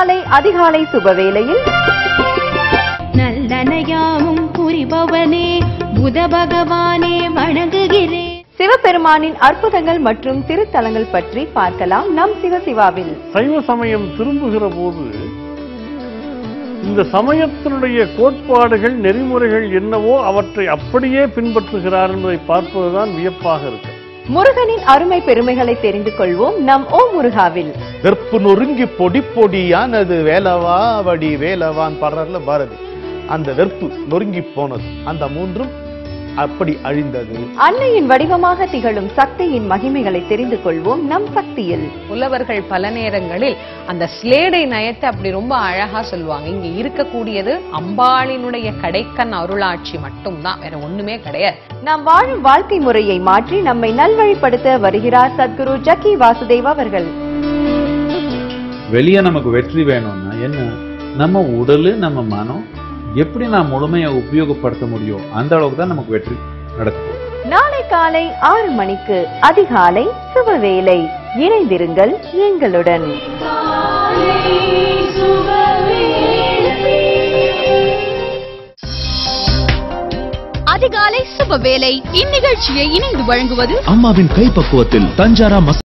நாளை அதிகாலை சுபவேளையில் நல்லனையாவும் புரிபவனே புத பகவானே வணங்குகிறேன் சிவபெருமானின் அற்புதங்கள் மற்றும் திருத்தலங்கள் பற்றி பார்க்கலாம் நம் சிவசிவாவில் சைவ சமயம் திரும்புகிற போது இந்த சமயத்தினுடைய கோட்பாடுகள் நெறிமுறைகள் என்னவோ அவற்றை அப்படியே பின்பற்றுகிறார் என்பதை பார்ப்பதுதான் வியப்பாக இருக்கு முருகனின் அருமை பெருமைகளை தெரிந்து கொள்வோம் நம் ஓ முருகாவில் வெற்பு நொறுங்கி பொடி பொடியானது வேலவா வடி வேலவான் பாடுறாருல பாரதி அந்த வெற்பு நொறுங்கி போனது அந்த மூன்றும் அப்படி அழிந்தது அன்னையின் வடிவமாக திகழும் சக்தியின் மகிமைகளை தெரிந்து கொள்வோம் நம் சக்தியில் புலவர்கள் பல நேரங்களில் அந்த ஸ்லேடை நயத்தை அப்படி ரொம்ப அழகா சொல்லுவாங்க இங்க இருக்கக்கூடியது அம்பாளினுடைய கடைக்கண் அருளாட்சி மட்டும்தான் வேற ஒண்ணுமே கிடையாது நாம் வாழும் வாழ்க்கை முறையை மாற்றி நம்மை நல்வழிப்படுத்த வருகிறார் சத்குரு ஜக்கி வாசுதேவ் அவர்கள் வெளியே நமக்கு வெற்றி வேணும்னா என்ன நம்ம உடல் நம்ம மனம் எப்படி நான் முழுமையா உபயோகப்படுத்த முடியும் அந்த அளவுக்கு தான் நமக்கு வெற்றி நடக்கும் நாளை காலை ஆறு மணிக்கு அதிகாலை சுபவேளை இணைந்திருங்கள் எங்களுடன் அதிகாலை சுபவேளை இந்நிகழ்ச்சியை இணைந்து வழங்குவது அம்மாவின் கைப்பக்குவத்தில் தஞ்சாரா மசாலா